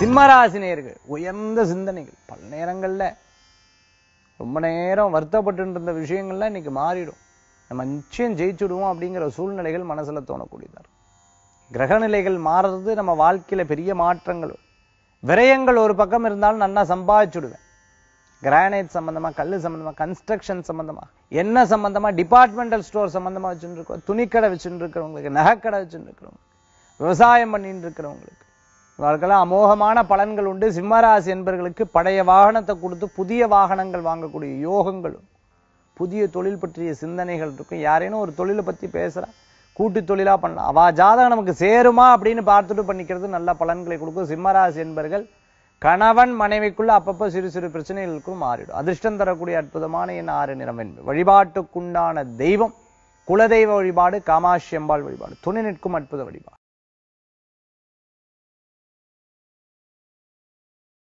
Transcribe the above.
சிம்மராசினியர்கள் உயர்ந்த சிந்தனைகள் பல நேரங்கள்ல ரொம்ப நேரம் வருத்தப்பட்டு இருந்த விஷயங்கள்லாம் இன்னைக்கு மாறிடும் நம்ம நிச்சயம் ஜெயிச்சுடுவோம் அப்படிங்கிற சூழ்நிலைகள் மனசுல தோணக்கூடியதா இருக்கும் கிரகநிலைகள் மாறுறது நம்ம வாழ்க்கையில பெரிய மாற்றங்கள் வரும். விரயங்கள் ஒரு பக்கம் இருந்தாலும் நல்லா சம்பாதிச்சுடுவேன் கிரானைட் சம்பந்தமா கல்லு சம்பந்தமா கன்ஸ்ட்ரக்ஷன் சம்பந்தமா என்ன சம்பந்தமா டிபார்ட்மெண்டல் ஸ்டோர் சம்பந்தமா வச்சுட்டு இருக்கோம் துணிக்கடை வச்சுட்டு இருக்கிறவங்களுக்கு நகைக்கடை வச்சுட்டு இருக்கிறவங்க விவசாயம் பண்ணிட்டு இருக்கிறவங்களுக்கு இவர்களுக்கெல்லாம் அமோகமான பலன்கள் உண்டு சிம்மராசி என்பவர்களுக்கு பழைய வாகனத்தை கொடுத்து புதிய வாகனங்கள் வாங்கக்கூடிய யோகங்களும் புதிய தொழில் பற்றிய சிந்தனைகள் இருக்கும் யாரேனும் ஒரு தொழிலை பத்தி பேசுறா கூட்டு தொழிலா பண்ணலாம் அவ ஜாதகம் நமக்கு சேருமா அப்படின்னு பார்த்துட்டு பண்ணிக்கிறது நல்ல பலன்களை கொடுக்கும் சிம்மராசி என்பர்கள் கணவன் மனைவிக்குள்ள அப்பப்போ சிறு சிறு பிரச்சனைகளுக்கும் மாறிடும் அதிர்ஷ்டம் தரக்கூடிய அற்புதமான என் ஆறு நிறம் என்பது வழிபாட்டுக்குண்டான தெய்வம் குலதெய்வ வழிபாடு காமாட்சி அம்பாள் வழிபாடு துணை நிற்கும் அற்புத வழிபாடு